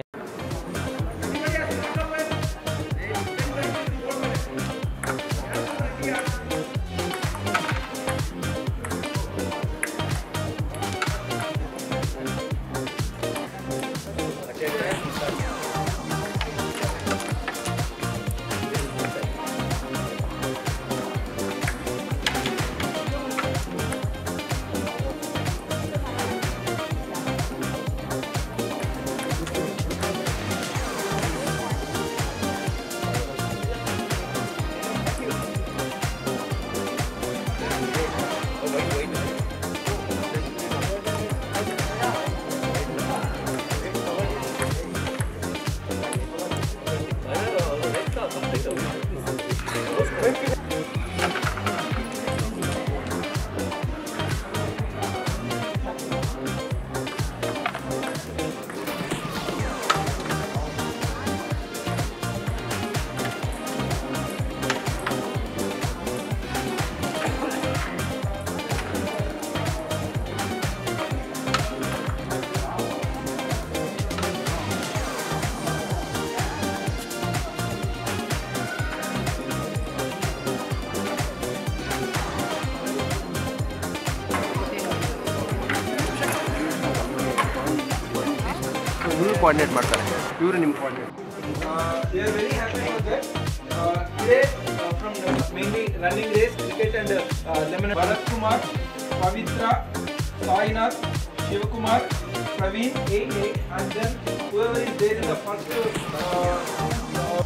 ನೀವು ಕೋಆರ್ಡಿನೇಟ್ ಮಾಡ್ತಾರೆ ಇವರು ನಿಮ್ಮ coordinate they are very happy about that. Uh, today, uh, from the mainly running race, cricket and uh, lemon. Bharat Kumar, Pavitra, Sainath, Shivakumar, Praveen, AA, and then whoever is there in the first. Uh, uh,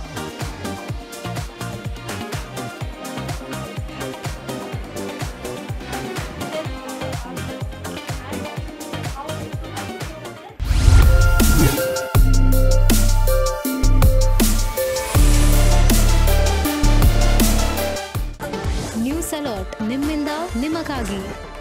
news alert ನಿಮ್ಮಿಂದ ನಿಮಗಾಗಿ